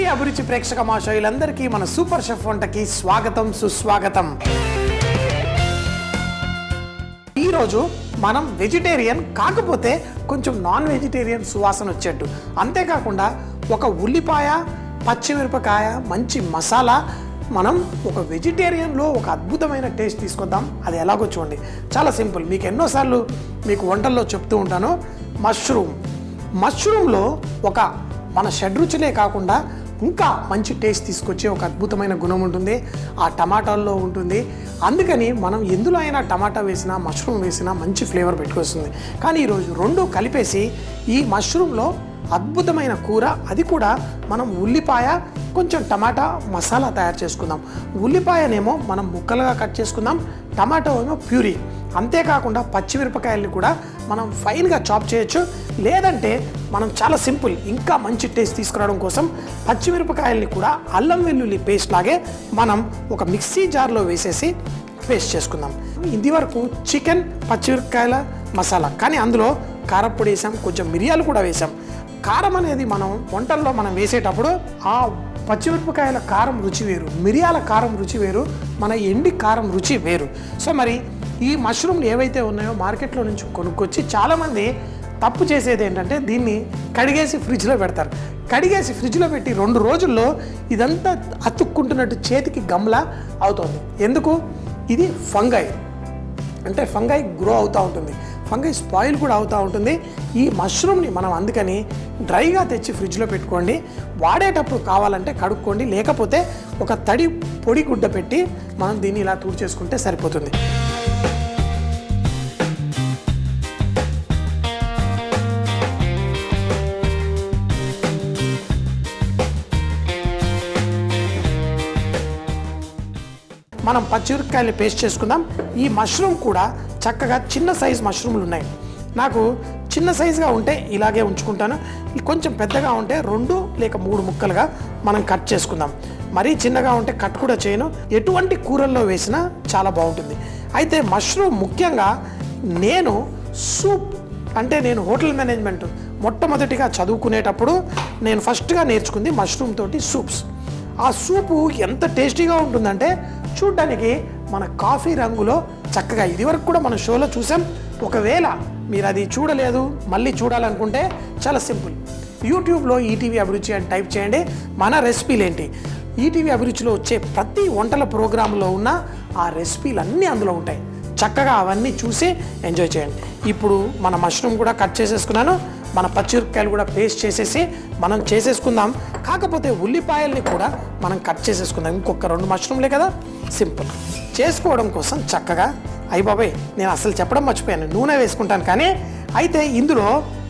ETV అభిరుచి ప్రేక్షక మాషయులందరికీ మన సూపర్ షెఫ్ వంటకి స్వాగతం సుస్వాగతం ఈరోజు మనం వెజిటేరియన్ కాకపోతే కొంచెం నాన్ వెజిటేరియన్ సువాసన వచ్చేట్టు అంతేకాకుండా ఒక ఉల్లిపాయ పచ్చిమిరపకాయ మంచి మసాలా మనం ఒక వెజిటేరియన్లో ఒక అద్భుతమైన టేస్ట్ తీసుకొద్దాం అది ఎలాగో చూడండి చాలా సింపుల్ మీకు ఎన్నోసార్లు మీకు వంటల్లో చెప్తూ ఉంటాను మష్రూమ్ మష్రూమ్లో ఒక మన షడ్రుచులే కాకుండా ఇంకా మంచి టేస్ట్ తీసుకొచ్చే ఒక అద్భుతమైన గుణం ఉంటుంది ఆ టమాటాల్లో ఉంటుంది అందుకని మనం ఎందులో అయినా టమాటా వేసినా మష్రూమ్ వేసినా మంచి ఫ్లేవర్ పెట్టుకొస్తుంది కానీ ఈరోజు రెండు కలిపేసి ఈ మష్రూమ్లో అద్భుతమైన కూర అది కూడా మనం ఉల్లిపాయ కొంచెం టమాటా మసాలా తయారు చేసుకుందాం ఉల్లిపాయనేమో మనం ముక్కలుగా కట్ చేసుకుందాం టమాటో ఏమో ప్యూరీ అంతేకాకుండా పచ్చిమిరపకాయల్ని కూడా మనం ఫైన్గా చాప్ చేయొచ్చు లేదంటే మనం చాలా సింపుల్ ఇంకా మంచి టేస్ట్ తీసుకురావడం కోసం పచ్చిమిరపకాయల్ని కూడా అల్లం వెల్లుల్లి పేస్ట్ లాగే మనం ఒక మిక్సీ జార్లో వేసేసి పేస్ట్ చేసుకుందాం ఇది వరకు చికెన్ పచ్చిమిరపకాయల మసాలా కానీ అందులో కారప్పొడి వేసాం కొంచెం మిరియాలు కూడా వేసాం కారం అనేది మనం వంటల్లో మనం వేసేటప్పుడు ఆ పచ్చిమిరపకాయల కారం రుచి వేరు మిరియాల కారం రుచి వేరు మన ఎండి కారం రుచి వేరు సో మరి ఈ మష్రూమ్లు ఏవైతే ఉన్నాయో మార్కెట్లో నుంచి కొనుక్కొచ్చి చాలామంది తప్పు చేసేది ఏంటంటే దీన్ని కడిగేసి ఫ్రిడ్జ్లో పెడతారు కడిగేసి ఫ్రిడ్జ్లో పెట్టి రెండు రోజుల్లో ఇదంతా అతుక్కుంటున్నట్టు చేతికి గమ్లా అవుతుంది ఎందుకు ఇది ఫంగై అంటే ఫంగై గ్రో అవుతూ ఉంటుంది ఫంగై స్పాయిల్ కూడా అవుతూ ఉంటుంది ఈ మష్రూమ్ని మనం అందుకని డ్రైగా తెచ్చి ఫ్రిడ్జ్లో పెట్టుకోండి వాడేటప్పుడు కావాలంటే కడుక్కోండి లేకపోతే ఒక తడి పొడి గుడ్డ పెట్టి మనం దీన్ని ఇలా తూడు చేసుకుంటే సరిపోతుంది మనం పచ్చిమిరపకాయలు పేస్ట్ చేసుకుందాం ఈ మష్రూమ్ కూడా చక్కగా చిన్న సైజ్ మష్రూమ్లు ఉన్నాయి నాకు చిన్న సైజుగా ఉంటే ఇలాగే ఉంచుకుంటాను ఇది కొంచెం పెద్దగా ఉంటే రెండు లేక మూడు ముక్కలుగా మనం కట్ చేసుకుందాం మరీ చిన్నగా ఉంటే కట్ కూడా చేయను ఎటువంటి కూరల్లో వేసినా చాలా బాగుంటుంది అయితే మష్రూమ్ ముఖ్యంగా నేను సూప్ అంటే నేను హోటల్ మేనేజ్మెంట్ మొట్టమొదటిగా చదువుకునేటప్పుడు నేను ఫస్ట్గా నేర్చుకుంది మష్రూమ్ తోటి సూప్స్ ఆ సూపు ఎంత టేస్టీగా ఉంటుందంటే చూడ్డానికి మన కాఫీ రంగులో చక్కగా ఇది వరకు కూడా మన షోలో చూసాం ఒకవేళ మీరు అది చూడలేదు మళ్ళీ చూడాలనుకుంటే చాలా సింపుల్ యూట్యూబ్లో ఈటీవీ అభిరుచి అని టైప్ చేయండి మన రెసిపీలు ఏంటి ఈటీవీ అభిరుచిలో వచ్చే ప్రతి వంటల ప్రోగ్రాంలో ఉన్న ఆ రెసిపీలు అన్నీ అందులో ఉంటాయి చక్కగా అవన్నీ చూసి ఎంజాయ్ చేయండి ఇప్పుడు మన మష్రూమ్ కూడా కట్ చేసేసుకున్నాను మన పచ్చిమిరపకాయలు కూడా పేస్ట్ చేసేసి మనం చేసేసుకుందాం కాకపోతే ఉల్లిపాయల్ని కూడా మనం కట్ చేసేసుకుందాం ఇంకొక రెండు మష్రూమ్లే కదా సింపుల్ చేసుకోవడం కోసం చక్కగా అయ్యి బాబాయ్ నేను అసలు చెప్పడం మర్చిపోయాను నూనె వేసుకుంటాను కానీ అయితే ఇందులో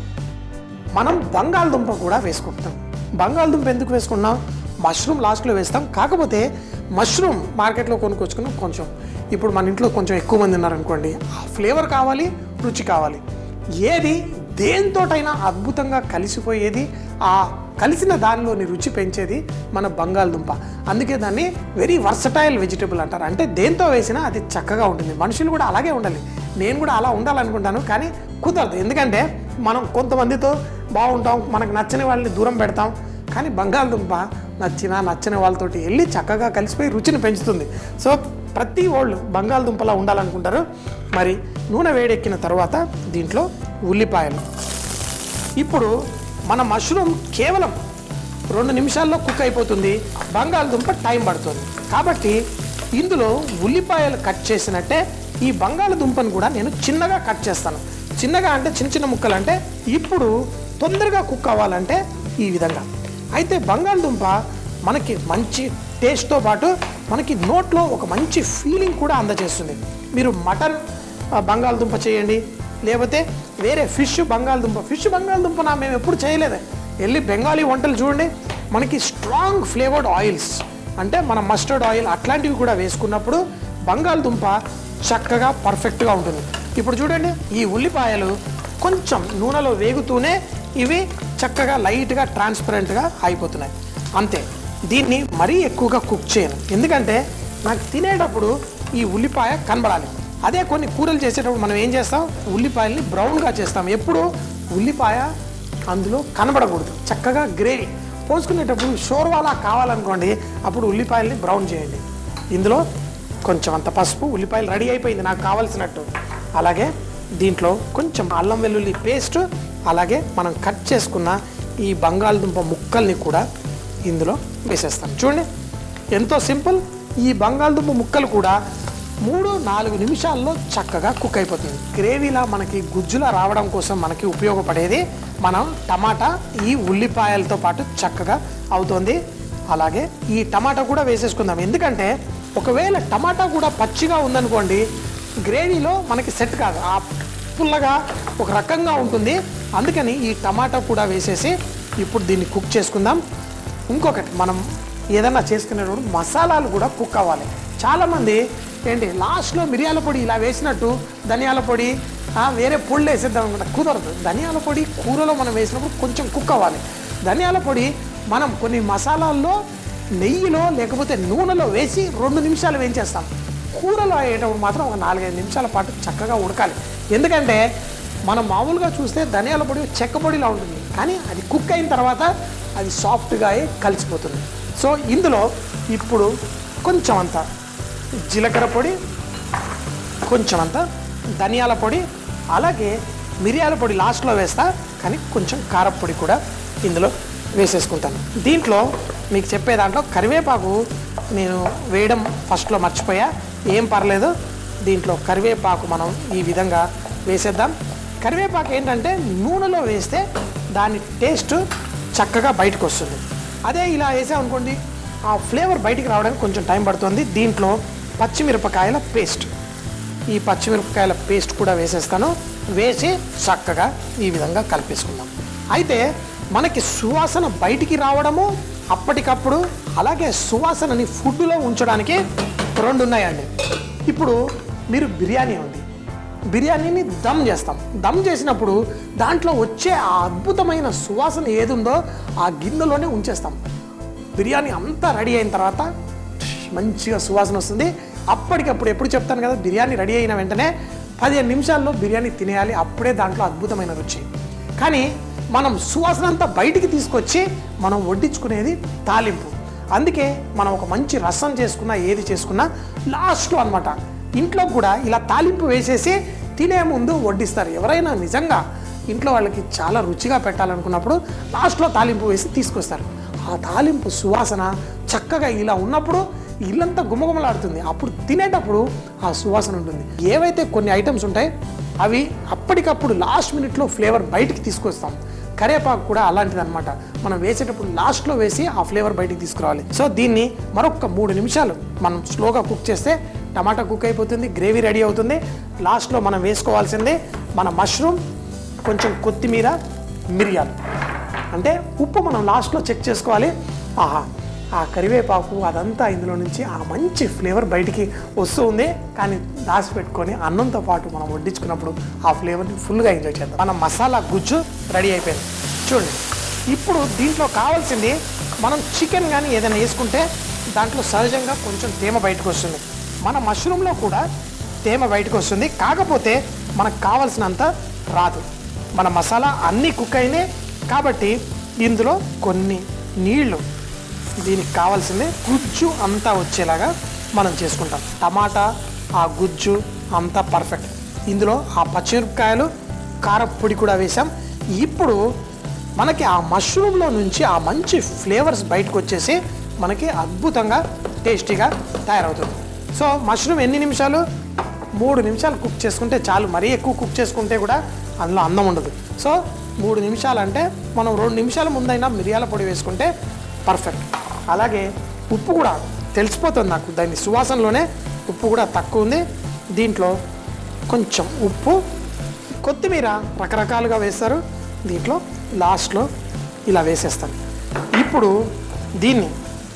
మనం బంగాళదుంప కూడా వేసుకుంటాం బంగాళదుంప ఎందుకు వేసుకున్నాం మష్రూమ్ లాస్ట్లో వేస్తాం కాకపోతే మష్రూమ్ మార్కెట్లో కొనుక్కొచ్చుకున్నాం కొంచెం ఇప్పుడు మన ఇంట్లో కొంచెం ఎక్కువ మంది ఉన్నారనుకోండి ఆ ఫ్లేవర్ కావాలి రుచి కావాలి ఏది దేంతోటైనా అద్భుతంగా కలిసిపోయేది ఆ కలిసిన దానిలోని రుచి పెంచేది మన బంగాళదుంప అందుకే దాన్ని వెరీ వర్సటైల్ వెజిటబుల్ అంటారు అంటే దేంతో వేసినా అది చక్కగా ఉంటుంది మనుషులు కూడా అలాగే ఉండాలి నేను కూడా అలా ఉండాలనుకుంటాను కానీ కుదరదు ఎందుకంటే మనం కొంతమందితో బాగుంటాం మనకు నచ్చని వాళ్ళని దూరం పెడతాం కానీ బంగాళదుంప నచ్చిన నచ్చని వాళ్ళతోటి వెళ్ళి చక్కగా కలిసిపోయి రుచిని పెంచుతుంది సో ప్రతి వాళ్ళు బంగాళదుంపలా ఉండాలనుకుంటారు మరి నూనె వేడెక్కిన తర్వాత దీంట్లో ఉల్లిపాయలు ఇప్పుడు మన మష్రూమ్ కేవలం రెండు నిమిషాల్లో కుక్ అయిపోతుంది బంగాళదుంప టైం పడుతుంది కాబట్టి ఇందులో ఉల్లిపాయలు కట్ చేసినట్టే ఈ బంగాళదుంపను కూడా నేను చిన్నగా కట్ చేస్తాను చిన్నగా అంటే చిన్న చిన్న ముక్కలు అంటే ఇప్పుడు తొందరగా కుక్ అవ్వాలంటే ఈ విధంగా అయితే బంగాళదుంప మనకి మంచి టేస్ట్తో పాటు మనకి నోట్లో ఒక మంచి ఫీలింగ్ కూడా అందజేస్తుంది మీరు మటన్ ఆ, బంగాళదుంప చేయండి లేకపోతే వేరే ఫిష్ బంగాళదుంప ఫిష్ బంగాళదుంప నా మేము ఎప్పుడు చేయలేదు వెళ్ళి బెంగాలీ వంటలు చూడండి మనకి స్ట్రాంగ్ ఫ్లేవర్డ్ ఆయిల్స్ అంటే మన మస్టర్డ్ ఆయిల్ అట్లాంటివి కూడా వేసుకున్నప్పుడు బంగాళదుంప చక్కగా పర్ఫెక్ట్గా ఉంటుంది ఇప్పుడు చూడండి ఈ ఉల్లిపాయలు కొంచెం నూనెలో వేగుతూనే ఇవి చక్కగా లైట్గా ట్రాన్స్పరెంట్గా అయిపోతున్నాయి అంతే దీన్ని మరీ ఎక్కువగా కుక్ చేయను ఎందుకంటే నాకు తినేటప్పుడు ఈ ఉల్లిపాయ కనబడాలి అదే కొన్ని కూరలు చేసేటప్పుడు మనం ఏం చేస్తాం ఉల్లిపాయల్ని బ్రౌన్గా చేస్తాం ఎప్పుడు ఉల్లిపాయ అందులో కనబడకూడదు చక్కగా గ్రేవీ పోసుకునేటప్పుడు షోర్వాలా కావాలనుకోండి అప్పుడు ఉల్లిపాయల్ని బ్రౌన్ చేయండి ఇందులో కొంచెం అంత పసుపు ఉల్లిపాయలు రెడీ అయిపోయింది నాకు కావాల్సినట్టు అలాగే దీంట్లో కొంచెం అల్లం వెల్లుల్లి పేస్ట్ అలాగే మనం కట్ చేసుకున్న ఈ బంగాళదుంప ముక్కల్ని కూడా ఇందులో వేసేస్తాను చూడండి ఎంతో సింపుల్ ఈ బంగాళదుంప ముక్కలు కూడా మూడు నాలుగు నిమిషాల్లో చక్కగా కుక్ అయిపోతుంది గ్రేవీలా మనకి గుజ్జులా రావడం కోసం మనకి ఉపయోగపడేది మనం టమాటా ఈ ఉల్లిపాయలతో పాటు చక్కగా అవుతుంది అలాగే ఈ టమాటా కూడా వేసేసుకుందాం ఎందుకంటే ఒకవేళ టమాటా కూడా పచ్చిగా ఉందనుకోండి గ్రేవీలో మనకి సెట్ కాదు ఆ పుల్లగా ఒక రకంగా ఉంటుంది అందుకని ఈ టమాటా కూడా వేసేసి ఇప్పుడు దీన్ని కుక్ చేసుకుందాం ఇంకొకటి మనం ఏదన్నా చేసుకునేటప్పుడు మసాలాలు కూడా కుక్ అవ్వాలి చాలామంది ఏంటి లాస్ట్లో మిరియాల పొడి ఇలా వేసినట్టు ధనియాల పొడి ఆ, వేరే పొళ్ళు వేసేద్దాం అనుకుంటా కుదరదు ధనియాల పొడి కూరలో మనం వేసినప్పుడు కొంచెం కుక్ అవ్వాలి ధనియాల పొడి మనం కొన్ని మసాలాల్లో నెయ్యిలో లేకపోతే నూనెలో వేసి రెండు నిమిషాలు వేయించేస్తాం కూరలో అయ్యేటప్పుడు మాత్రం ఒక నాలుగైదు నిమిషాల పాటు చక్కగా ఉడకాలి ఎందుకంటే మనం మామూలుగా చూస్తే ధనియాల పొడి చెక్క పొడిలా ఉంటుంది కానీ అది కుక్ అయిన తర్వాత అది సాఫ్ట్గా అయి కలిసిపోతుంది సో ఇందులో ఇప్పుడు కొంచెం అంత జీలకర్ర పొడి కొంచెం అంత ధనియాల పొడి అలాగే మిరియాల పొడి లాస్ట్లో వేస్తా కానీ కొంచెం కారపొడి కూడా ఇందులో వేసేసుకుంటాను దీంట్లో మీకు చెప్పే దాంట్లో కరివేపాకు నేను వేయడం ఫస్ట్లో మర్చిపోయా ఏం పర్లేదు దీంట్లో కరివేపాకు మనం ఈ విధంగా వేసేద్దాం కరివేపాకు ఏంటంటే నూనెలో వేస్తే దాని టేస్ట్ చక్కగా బయటకు వస్తుంది అదే ఇలా వేసామనుకోండి ఆ ఫ్లేవర్ బయటికి రావడానికి కొంచెం టైం పడుతుంది దీంట్లో పచ్చిమిరపకాయల పేస్ట్ ఈ పచ్చిమిరపకాయల పేస్ట్ కూడా వేసేస్తాను వేసి చక్కగా ఈ విధంగా కలిపేసుకుందాం అయితే మనకి సువాసన బయటికి రావడము అప్పటికప్పుడు అలాగే సువాసనని ఫుడ్లో ఉంచడానికి రెండు ఉన్నాయండి ఇప్పుడు మీరు బిర్యానీ ఉంది బిర్యానీని దమ్ చేస్తాం దమ్ చేసినప్పుడు దాంట్లో వచ్చే ఆ అద్భుతమైన సువాసన ఏదుందో ఆ గిన్నెలోనే ఉంచేస్తాం బిర్యానీ అంతా రెడీ అయిన తర్వాత మంచిగా సువాసన వస్తుంది అప్పటికప్పుడు ఎప్పుడు చెప్తాను కదా బిర్యానీ రెడీ అయిన వెంటనే పదిహేను నిమిషాల్లో బిర్యానీ తినేయాలి అప్పుడే దాంట్లో అద్భుతమైన రుచి కానీ మనం సువాసన అంతా బయటికి తీసుకొచ్చి మనం వడ్డించుకునేది తాలింపు అందుకే మనం ఒక మంచి రసం చేసుకున్నా ఏది చేసుకున్నా లాస్ట్లో అన్నమాట ఇంట్లో కూడా ఇలా తాలింపు వేసేసి తినే ముందు వడ్డిస్తారు ఎవరైనా నిజంగా ఇంట్లో వాళ్ళకి చాలా రుచిగా పెట్టాలనుకున్నప్పుడు లాస్ట్లో తాలింపు వేసి తీసుకొస్తారు ఆ తాలింపు సువాసన చక్కగా ఇలా ఉన్నప్పుడు ఇల్లంతా గుమగుమలాడుతుంది అప్పుడు తినేటప్పుడు ఆ సువాసన ఉంటుంది ఏవైతే కొన్ని ఐటమ్స్ ఉంటాయి అవి అప్పటికప్పుడు లాస్ట్ మినిట్లో ఫ్లేవర్ బయటికి తీసుకొస్తాం కరేపాకు కూడా అలాంటిది అనమాట మనం వేసేటప్పుడు లాస్ట్లో వేసి ఆ ఫ్లేవర్ బయటికి తీసుకురావాలి సో దీన్ని మరొక మూడు నిమిషాలు మనం స్లోగా కుక్ చేస్తే టమాటా కుక్ అయిపోతుంది గ్రేవీ రెడీ అవుతుంది లాస్ట్లో మనం వేసుకోవాల్సిందే మన మష్రూమ్ కొంచెం కొత్తిమీర మిరియాలు అంటే ఉప్పు మనం లాస్ట్లో చెక్ చేసుకోవాలి ఆహా ఆ కరివేపాకు అదంతా ఇందులో నుంచి ఆ మంచి ఫ్లేవర్ బయటికి వస్తూ ఉంది కానీ దాచి పెట్టుకొని అన్నంతో పాటు మనం వడ్డించుకున్నప్పుడు ఆ ఫ్లేవర్ని ఫుల్గా ఎంజాయ్ చేద్దాం మన మసాలా గుజ్జు రెడీ అయిపోయింది చూడండి ఇప్పుడు దీంట్లో కావాల్సింది మనం చికెన్ కానీ ఏదైనా వేసుకుంటే దాంట్లో సహజంగా కొంచెం తేమ బయటకు వస్తుంది మన మష్రూమ్లో కూడా తేమ బయటకు వస్తుంది కాకపోతే మనకు కావాల్సినంత రాదు మన మసాలా అన్నీ కుక్ అయినాయి కాబట్టి ఇందులో కొన్ని నీళ్లు దీనికి కావాల్సింది గుజ్జు అంతా వచ్చేలాగా మనం చేసుకుంటాం టమాటా ఆ గుజ్జు అంతా పర్ఫెక్ట్ ఇందులో ఆ పచ్చిమిరపకాయలు కారపొడి కూడా వేసాం ఇప్పుడు మనకి ఆ మష్రూమ్లో నుంచి ఆ మంచి ఫ్లేవర్స్ బయటకు వచ్చేసి మనకి అద్భుతంగా టేస్టీగా తయారవుతుంది సో మష్రూమ్ ఎన్ని నిమిషాలు మూడు నిమిషాలు కుక్ చేసుకుంటే చాలు మరీ ఎక్కువ కుక్ చేసుకుంటే కూడా అందులో అందం ఉండదు సో మూడు నిమిషాలు అంటే మనం రెండు నిమిషాల ముందైనా మిరియాల పొడి వేసుకుంటే పర్ఫెక్ట్ అలాగే ఉప్పు కూడా తెలిసిపోతుంది నాకు దాని సువాసనలోనే ఉప్పు కూడా తక్కువ ఉంది దీంట్లో కొంచెం ఉప్పు కొత్తిమీర రకరకాలుగా వేస్తారు దీంట్లో లాస్ట్లో ఇలా వేసేస్తాను ఇప్పుడు దీన్ని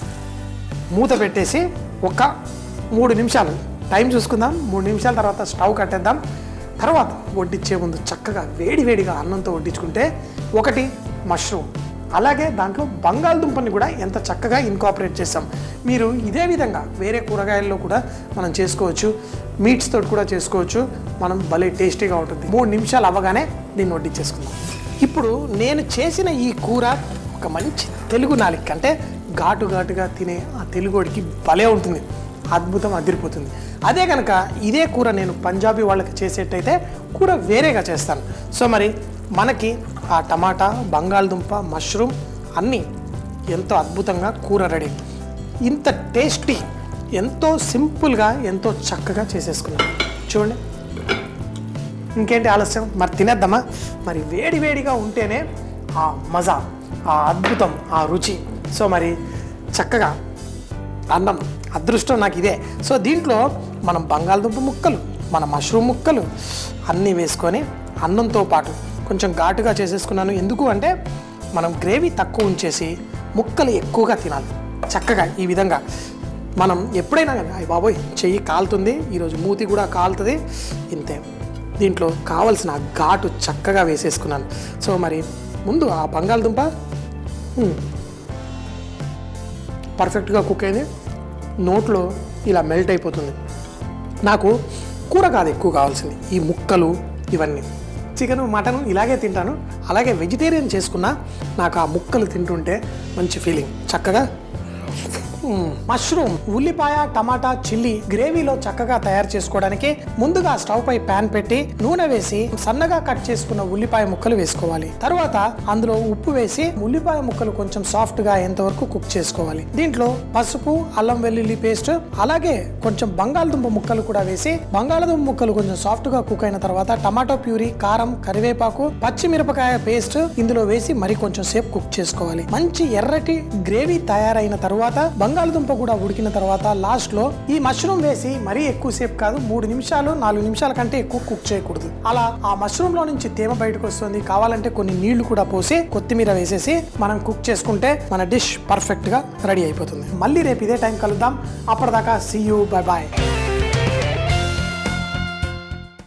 మూత పెట్టేసి ఒక మూడు నిమిషాలు టైం చూసుకుందాం మూడు నిమిషాల తర్వాత స్టవ్ కట్టేద్దాం తర్వాత వడ్డించే ముందు చక్కగా వేడి వేడిగా అన్నంతో వడ్డించుకుంటే ఒకటి మష్రూమ్ అలాగే దాంట్లో బంగాళదుంపని కూడా ఎంత చక్కగా ఇన్కాపరేట్ చేస్తాం మీరు ఇదే విధంగా వేరే కూరగాయల్లో కూడా మనం చేసుకోవచ్చు మీట్స్ తోటి కూడా చేసుకోవచ్చు మనం భలే టేస్టీగా ఉంటుంది మూడు నిమిషాలు అవ్వగానే దీన్ని వడ్డించేసుకుందాం ఇప్పుడు నేను చేసిన ఈ కూర ఒక మంచి తెలుగు నాలిక అంటే ఘాటు ఘాటుగా తినే ఆ తెలుగుడికి భలే ఉంటుంది అద్భుతం అదిరిపోతుంది అదే కనుక ఇదే కూర నేను పంజాబీ వాళ్ళకి చేసేటైతే కూర వేరేగా చేస్తాను సో మరి మనకి ఆ టమాటా బంగాళదుంప మష్రూమ్ అన్నీ ఎంతో అద్భుతంగా కూర రెడీ ఇంత టేస్టీ ఎంతో సింపుల్గా ఎంతో చక్కగా చేసేసుకున్నాను చూడండి ఇంకేంటి ఆలస్యం మరి తినేద్దామా మరి వేడి వేడిగా ఉంటేనే ఆ మజా ఆ అద్భుతం ఆ రుచి సో మరి చక్కగా అన్నం అదృష్టం నాకు ఇదే సో దీంట్లో మనం బంగాళదుంప ముక్కలు మన మష్రూమ్ ముక్కలు అన్నీ వేసుకొని అన్నంతో పాటు కొంచెం ఘాటుగా చేసేసుకున్నాను ఎందుకు అంటే మనం గ్రేవీ తక్కువ ఉంచేసి ముక్కలు ఎక్కువగా తినాలి చక్కగా ఈ విధంగా మనం ఎప్పుడైనా కానీ అయ్య బాబోయ్ చెయ్యి కాలుతుంది ఈరోజు మూతి కూడా కాలుతుంది ఇంతే దీంట్లో కావలసిన ఆ ఘాటు చక్కగా వేసేసుకున్నాను సో మరి ముందు ఆ బంగాళదుంప మ్, పర్ఫెక్ట్గా కుక్ అయింది నోట్లో ఇలా మెల్ట్ అయిపోతుంది నాకు కూర కాదు ఎక్కువ కావాల్సింది ఈ ముక్కలు ఇవన్నీ చికెన్ మటన్ ఇలాగే తింటాను అలాగే వెజిటేరియన్ చేసుకున్నా నాకు ఆ ముక్కలు తింటుంటే మంచి ఫీలింగ్ చక్కగా మ్మ్. మష్రూమ్ ఉల్లిపాయ టమాటా చిల్లీ గ్రేవీలో చక్కగా తయారు చేసుకోవడానికి ముందుగా స్టవ్ పై ప్యాన్ పెట్టి నూనె వేసి సన్నగా కట్ చేసుకున్న ఉల్లిపాయ ముక్కలు వేసుకోవాలి తర్వాత అందులో ఉప్పు వేసి ఉల్లిపాయ ముక్కలు కొంచెం సాఫ్ట్ గా అయ్యేంత వరకు కుక్ చేసుకోవాలి దీంట్లో పసుపు అల్లం వెల్లుల్లి పేస్ట్ అలాగే కొంచెం బంగాళదుంప ముక్కలు కూడా వేసి బంగాళదుంప ముక్కలు కొంచెం సాఫ్ట్ గా కుక్ అయిన తర్వాత టమాటో ప్యూరీ కారం కరివేపాకు పచ్చిమిరపకాయ పేస్ట్ ఇందులో వేసి మరి కొంచెం సేపు కుక్ చేసుకోవాలి మంచి ఎర్రటి గ్రేవీ తయారైన తర్వాత బంగాళదుంప కూడా ఉడికిన తర్వాత లాస్ట్ లో ఈ మష్రూమ్ వేసి మరీ ఎక్కువ సేపు కాదు మూడు నిమిషాలు నాలుగు నిమిషాల కంటే ఎక్కువ కుక్ చేయకూడదు అలా ఆ మష్రూమ్ లో నుంచి తేమ బయటకు వస్తుంది కావాలంటే కొన్ని నీళ్లు కూడా పోసి కొత్తిమీర వేసేసి మనం కుక్ చేసుకుంటే మన డిష్ పర్ఫెక్ట్ గా రెడీ అయిపోతుంది మళ్ళీ రేపు ఇదే టైం కలుద్దాం అప్పటిదాకా సీ యూ బై బాయ్